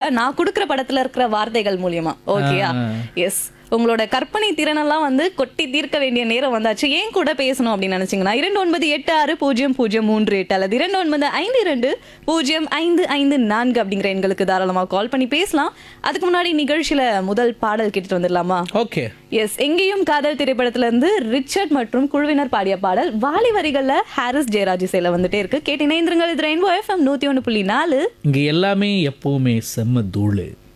நான் கொடுக்குற படத்துல இருக்கிற வார்த்தைகள் மூலியமா ஓகேயா எஸ் உங்களோட கற்பனை திறனெல்லாம் வந்து கொட்டி தீர்க்க வேண்டிய நேரம் வந்தாச்சு ஏன் கூட பேசணும் அப்படின்னு நினைச்சீங்கன்னா இரண்டு ஒன்பது எட்டு ஆறு பூஜ்ஜியம் பூஜ்ஜியம் மூன்று எட்டு அல்லது இரண்டு ஒன்பது ஐந்து இரண்டு பூஜ்ஜியம் ஐந்து ஐந்து நான்கு அப்படிங்கிற எண்களுக்கு தாராளமா கால் பண்ணி பேசலாம் அதுக்கு முன்னாடி நிகழ்ச்சியில முதல் பாடல் கேட்டுட்டு வந்துடலாமா ஓகே எஸ் எங்கேயும் காதல் திரைப்படத்துல இருந்து ரிச்சர்ட் மற்றும் குழுவினர் பாடிய பாடல் வாலி வரிகள்ல ஹாரிஸ் ஜெயராஜ் இசையில வந்துட்டே இருக்கு கேட்டு இணைந்திருங்கள் இது ரெயின்போ எஃப்எம் நூத்தி ஒன்று புள்ளி நாலு இங்க எல்லாமே எப்பவுமே செம்ம தூளு